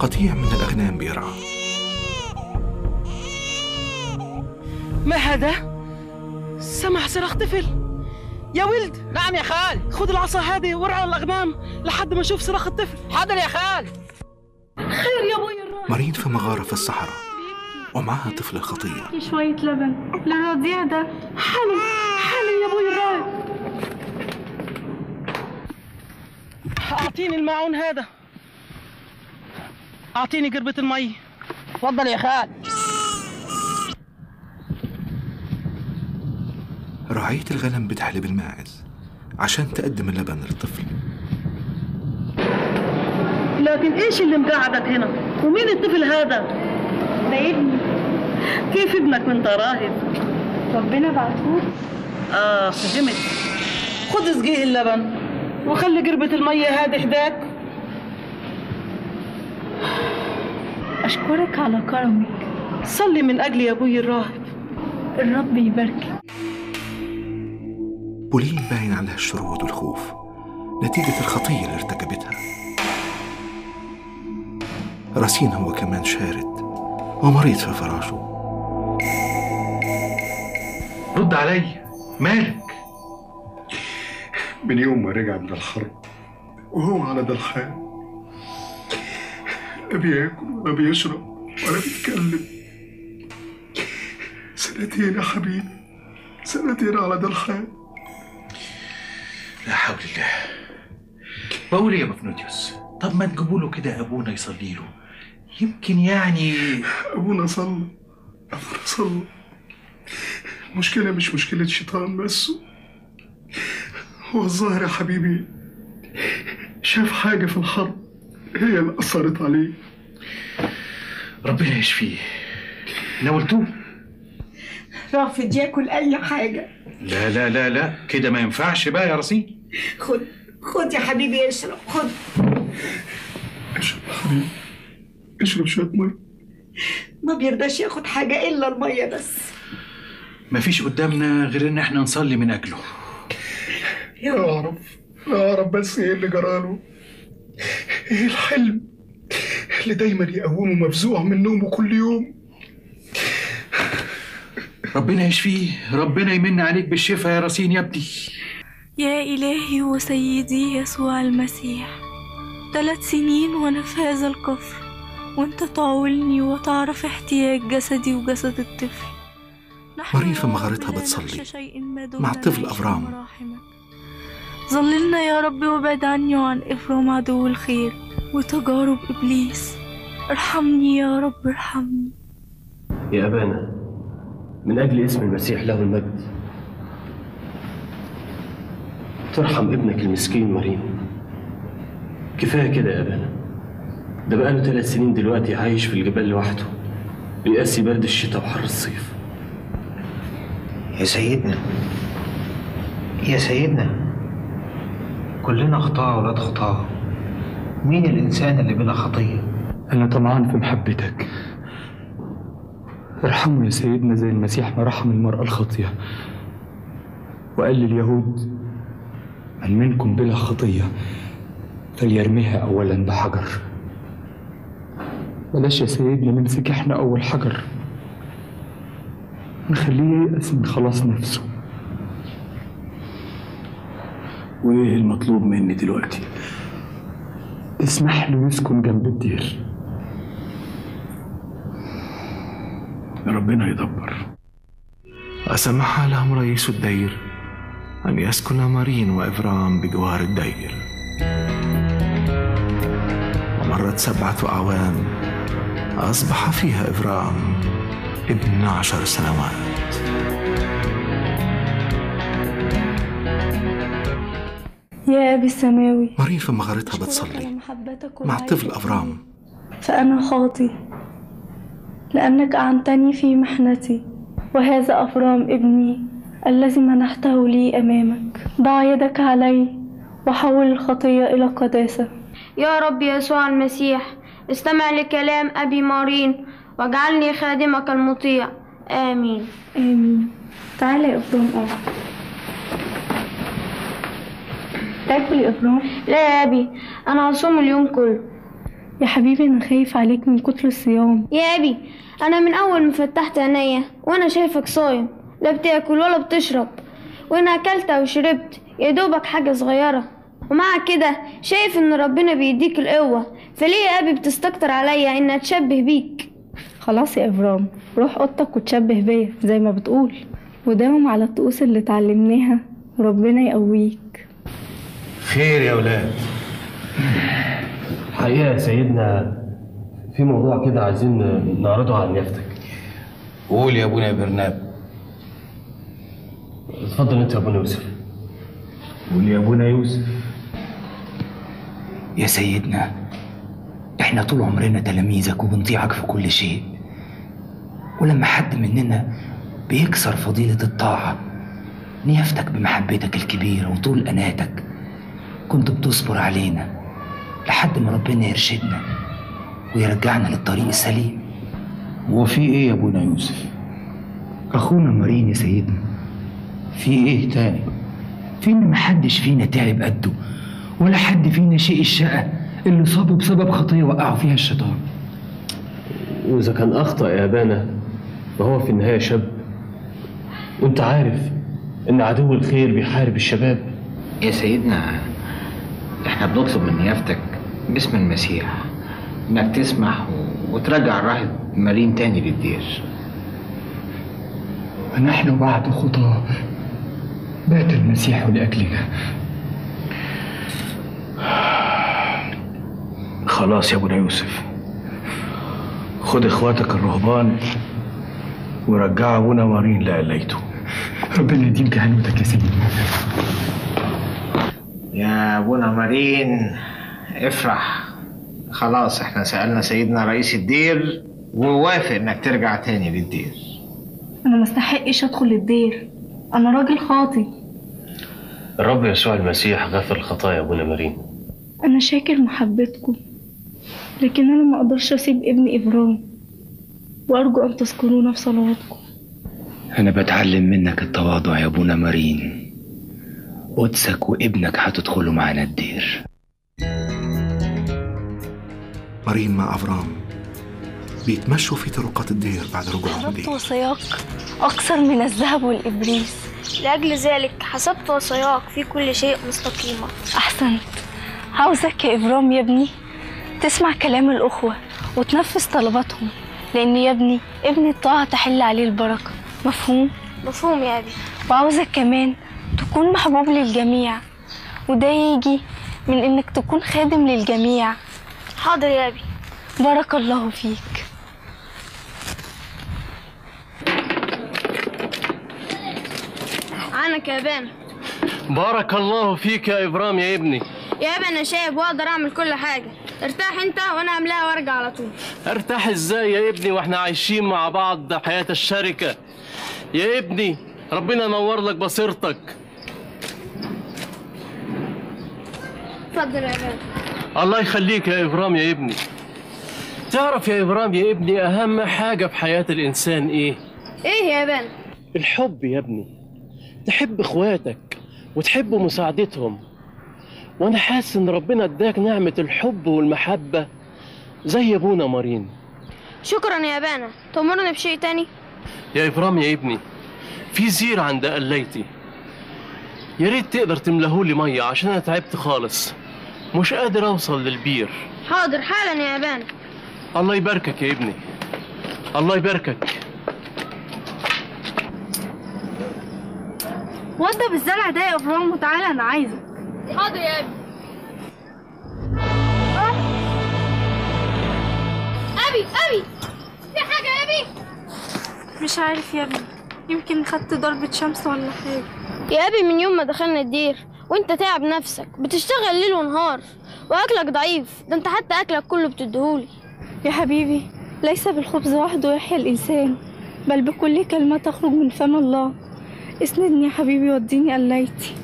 قطيع من الأغنام بيرعى ما هذا؟ سمع صراخ طفل يا ولد نعم يا خال خذ العصا هذه وارعى الأغنام لحد ما أشوف صراخ الطفل حاضر يا خال خير يا أبوي الراعي مارين في مغارة في الصحراء ومعها طفلة خطية شوية لبن للرضيع ده حالي حالي يا أبوي الراعي أعطيني الماعون هذا أعطيني قربة المي اتفضل يا خال رعية الغنم بتحلب الماعز عشان تقدم اللبن للطفل لكن إيش اللي مقعدك هنا؟ ومين الطفل هذا؟ ده ابني كيف ابنك وانت راهب؟ ربنا بعتهولي آه فهمت خذ اسقيه اللبن وخلي قربة المية هذه حداك أشكرك على كرمك صلي من أجلي يا أبوي الراهب الرب يباركك بولين باين عليها الشرود والخوف نتيجة الخطية اللي ارتكبتها راسين هو كمان شارد ومريض في فراشه رد علي مالك من يوم ما رجع من الحرب وهو على ده الحال لا بياكل ولا بيشرب ولا بيتكلم سنتين يا حبيبي سنتين على ده الحال لا حول الله بقول إيه يا بفنوديوس طب ما تجيبوا له كده ابونا يصلي له يمكن يعني أبونا صلى أبونا صلى المشكلة مش مشكلة شيطان بس هو الظاهر يا حبيبي شاف حاجة في الحرب هي اللي أثرت عليه ربنا يشفيه ناولتوه رافض ياكل اي حاجه لا لا لا لا كده ما ينفعش بقى يا رصين خد خد يا حبيبي اشرب خد اشرب يا حبيبي اشرب شوية مية ما بيرضاش ياخد حاجه الا الميه بس مفيش قدامنا غير ان احنا نصلي من اجله لا أعرف لا أعرف بس إيه اللي جراله إيه الحلم اللي دايما يقومه مفزوع من نومه كل يوم ربنا يشفيه ربنا يمن عليك بالشفاء يا رصين يا ابني يا إلهي وسيدي يسوع المسيح ثلاث سنين وأنا في هذا الكفر وأنت تعولني وتعرف احتياج جسدي وجسد الطفل نحن مريم في يا رب مغارتها لا بتصلي نخشى شيء ما مع دمنا الطفل نعيش في أبرام. مراحمك. ظللنا يا رب وابعد عني وعن إفرام عدو الخير وتجارب إبليس ارحمني يا رب ارحمني يا أبانا من أجل اسم المسيح له المجد ترحم ابنك المسكين مريم كفاية كده يا أبانا ده بقاله ثلاث سنين دلوقتي عايش في الجبال لوحده بيقاسي برد الشتاء وحر الصيف يا سيدنا يا سيدنا كلنا خطاة ولاد خطاة مين الإنسان اللي بلا خطية أنا طمعان في محبتك ارحمه يا سيدنا زي المسيح ما رحم المرأة الخاطية وقال لليهود من منكم بلا خطية فليرميها أولا بحجر بلاش يا سيدنا نمسك احنا أول حجر نخليه ييأس من خلاص نفسه وايه المطلوب مني دلوقتي اسمح له يسكن جنب الدير ربنا يدبر وسمح لهم رئيس الدير أن يسكن مارين وإفرام بجوار الدير ومرت سبعة أعوام أصبح فيها إفرام ابن عشر سنوات يا أبي السماوي مارين في مغارتها أشكرك على بتصلي محبتك مع الطفل ورعايتك أفرام فأنا خاطي لأنك أعنتني في محنتي وهذا أفرام ابني الذي منحته لي أمامك ضع يدك علي وحول الخطية إلى قداسة يا رب يسوع المسيح استمع لكلام أبي مارين واجعلني خادمك المطيع آمين آمين تعالى يا إفرام أقعد تاكل يا إفرام لا يا أبي أنا هصوم اليوم كله يا حبيبي أنا خايف عليك من كتر الصيام يا أبي أنا من أول ما فتحت عينيا وأنا شايفك صايم لا بتاكل ولا بتشرب وأنا أكلت أو شربت يا دوبك حاجة صغيرة ومع كده شايف إن ربنا بيديك القوة فليه يا أبي بتستكتر عليا إن أتشبه بيك خلاص يا إبرام روح أوضتك وتشبه بيا زي ما بتقول وداوم على الطقوس اللي اتعلمناها وربنا يقويك خير يا ولاد الحقيقة يا سيدنا في موضوع كده عايزين نعرضه على نيافتك قول يا ابونا برناب اتفضل انت يا ابونا يوسف قول يا ابونا يوسف يا سيدنا احنا طول عمرنا تلاميذك وبنطيعك في كل شيء ولما حد مننا بيكسر فضيلة الطاعة نيافتك بمحبتك الكبيرة وطول أناتك كنت بتصبر علينا لحد ما ربنا يرشدنا ويرجعنا للطريق السليم وفي ايه يا ابونا يوسف أخونا مارين يا سيدنا في ايه تاني في إن محدش فينا تعب قده ولا حد فينا شيء الشقة اللي صابه بسبب خطية وقعوا فيها الشيطان وإذا كان أخطأ يا أبانا فهو في النهاية شاب وأنت عارف إن عدو الخير بيحارب الشباب يا سيدنا احنا بنطلب من نيافتك باسم المسيح انك تسمح و- وترجع الراهب مارين تاني للدير ونحن بعد خطاه مات المسيح لأجلنا خلاص يا ابونا يوسف خد اخواتك الرهبان ورجع ابونا مارين لقليته ربنا يديم كهنوتك يا سيدنا يا ابونا مارين افرح خلاص احنا سألنا سيدنا رئيس الدير ووافق انك ترجع تاني للدير أنا مستحقش أدخل الدير أنا راجل خاطي الرب يسوع المسيح غفر الخطايا يا أبونا مارين أنا شاكر محبتكم لكن أنا ما أقدرش أسيب ابني إبرام وأرجو أن تذكرونا في صلواتكم أنا بتعلم منك التواضع يا أبونا مارين قدسك وابنك هتدخلوا معانا الدير مارين مع أفرام بيتمشوا في طرقات الدير بعد رجوعهم حسبت ليه وصاياك أكثر من الذهب والإبريس لأجل ذلك حسبت وصاياك في كل شيء مستقيمة أحسنت عاوزك يا إبرام يا ابني تسمع كلام الأخوة وتنفذ طلباتهم لأن يا ابني ابن الطاعة تحل عليه البركة مفهوم؟ مفهوم يا أبي وعاوزك كمان تكون محبوب للجميع وده يجي من إنك تكون خادم للجميع حاضر يا أبي بارك الله فيك عنك يا بان بارك الله فيك يا إبرام يا ابني يا أبي أنا شايب وأقدر أعمل كل حاجة ارتاح أنت وأنا أملاها وأرجع على طول ارتاح ازاي يا ابني واحنا عايشين مع بعض حياة الشركة يا ابني ربنا ينور لك بصيرتك اتفضل يا بان الله يخليك يا إبرام يا ابني تعرف يا إبرام يا ابني أهم حاجة في حياة الإنسان إيه؟ إيه يا بان الحب يا ابني تحب إخواتك وتحب مساعدتهم وأنا حاسس إن ربنا اداك نعمة الحب والمحبة زي أبونا مارين شكرا يا بانا تأمرني بشيء تاني يا إبرام يا ابني في زير عند قليتي يا ريت تقدر تملهولي مية عشان أنا تعبت خالص مش قادر أوصل للبير حاضر حالا يا بان الله يباركك يا ابني الله يباركك وضب الزرع ده يا إبرام وتعالى أنا عايزك حاضر يا أبي أبي أبي في حاجة يا أبي مش عارف يا ابني يمكن خدت ضربة شمس ولا حاجة يا أبي من يوم ما دخلنا الدير وانت تعب نفسك بتشتغل ليل ونهار واكلك ضعيف ده انت حتى اكلك كله بتديهولي يا حبيبي ليس بالخبز وحده يحيا الإنسان بل بكل كلمة تخرج من فم الله اسندني يا حبيبي وديني قليتي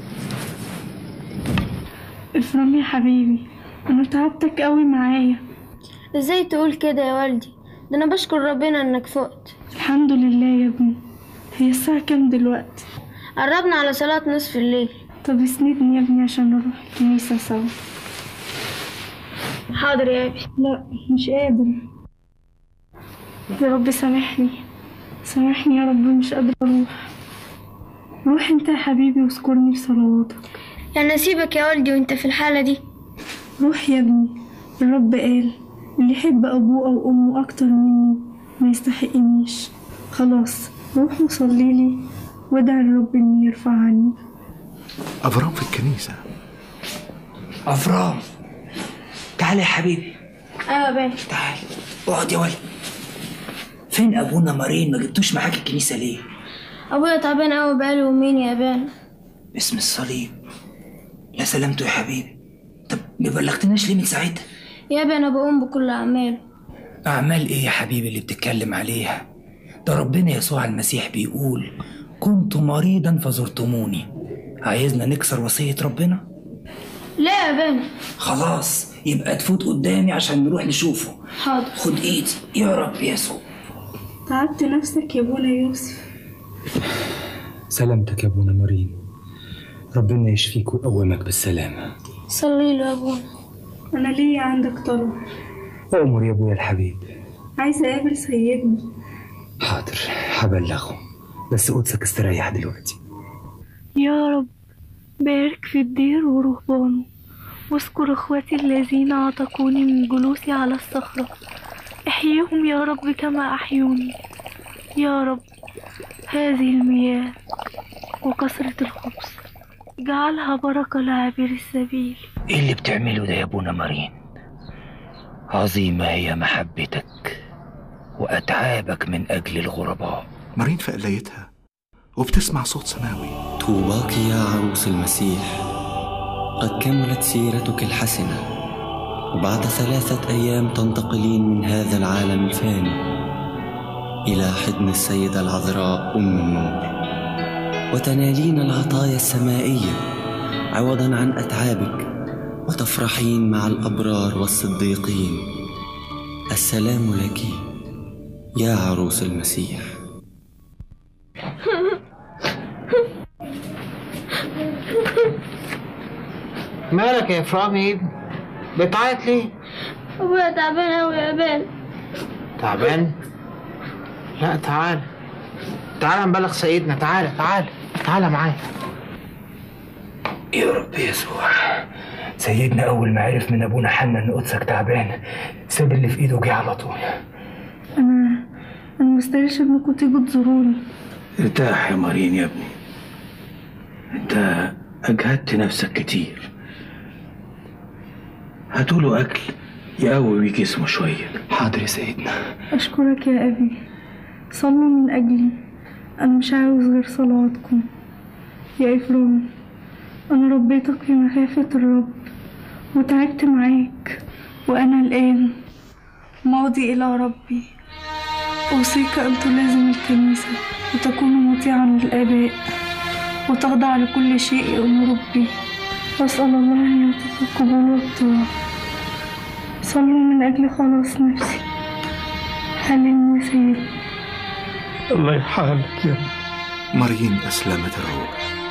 افرم يا حبيبي أنا تعبتك قوي معايا ازاي تقول كده يا والدي ده انا بشكر ربنا انك فقت الحمد لله يا ابني هي الساعة كام دلوقتي؟ قربنا على صلاة نصف الليل طب اسندني يا ابني عشان نروح الكنيسة سوا حاضر يا أبي لا مش قادر يا رب سامحني سامحني يا رب مش قادرة أروح روح انت يا حبيبي واذكرني في صلواتك يعني أسيبك يا والدي وأنت في الحالة دي روح يا ابني الرب قال اللي يحب أبوه أو أمه أكتر مني ما يستحقنيش خلاص روح وصلي لي وادعي الرب إنه يرفع عني أفرام في الكنيسة أفرام تعال يا حبيبي أيوة يا بيه تعال اقعد يا ولد فين أبونا مارين ما جبتوش معاك الكنيسة ليه؟ أبويا تعبان أوي بقاله يومين يا بان باسم الصليب يا سلامته يا حبيبي طب ما بلغتناش ليه من ساعتها؟ يا بيه أنا بقوم بكل أعماله أعمال إيه يا حبيبي اللي بتتكلم عليها؟ ده ربنا يسوع المسيح بيقول كنت مريضا فزرتموني عايزنا نكسر وصية ربنا؟ لا يا بان خلاص يبقى تفوت قدامي عشان نروح نشوفه حاضر خد ايدي يا رب يسوع تعبت نفسك يا ابونا يوسف سلامتك يا ابونا مارين ربنا يشفيك ويقومك بالسلامة صلي له يا أبونا أنا ليا عندك طلب أؤمر يا ابويا الحبيب عايزة أقابل سيدنا حاضر هبلغه بس قدسك استريح دلوقتي يا رب بارك في الدير ورهبانه واذكر اخواتي الذين عتقوني من جلوسي على الصخرة احييهم يا رب كما احيوني يا رب هذه المياه وكثرة الخبز اجعلها بركة لعابر السبيل ايه اللي بتعمله ده يا ابونا مارين عظيمة هي محبتك وأتعابك من أجل الغرباء مارين في قلايتها وبتسمع صوت سماوي طوباك يا عروس المسيح قد كملت سيرتك الحسنة وبعد ثلاثة أيام تنتقلين من هذا العالم الفاني إلى حضن السيدة العذراء أم النور وتنالين العطايا السمائية عوضا عن أتعابك وتفرحين مع الأبرار والصديقين السلام لك يا عروس المسيح مالك يا إفرام يا ابني بتعيط ليه أبويا تعبان أوي يا بان تعبان لا تعال تعال نبلغ سيدنا تعال تعال تعال معايا يا رب يسوع سيدنا أول ما عرف من أبونا حنا إن قدسك تعبان ساب اللي في إيده وجه على طول انا انا مستاهلش انكم تيجوا تزوروني ارتاح يا مارين يا ابني انت اجهدت نفسك كتير هاتوله اكل يقوي بيه جسمه شويه حاضر يا سيدنا اشكرك يا ابي صلوا من اجلي انا مش عاوز غير صلواتكم يا افرام انا ربيتك في مخافة الرب وتعبت معاك وانا الان ماضي الى ربي اوصيك ان تلازم الكنيسة وتكون مطيعا للاباء وتخضع لكل شيء يأمر به واسأل الله ان يعطيك القبول والطاعة صلوا من اجل خلاص نفسي حللني يا سيدي الله يحالك يا مارين أسلمت الروح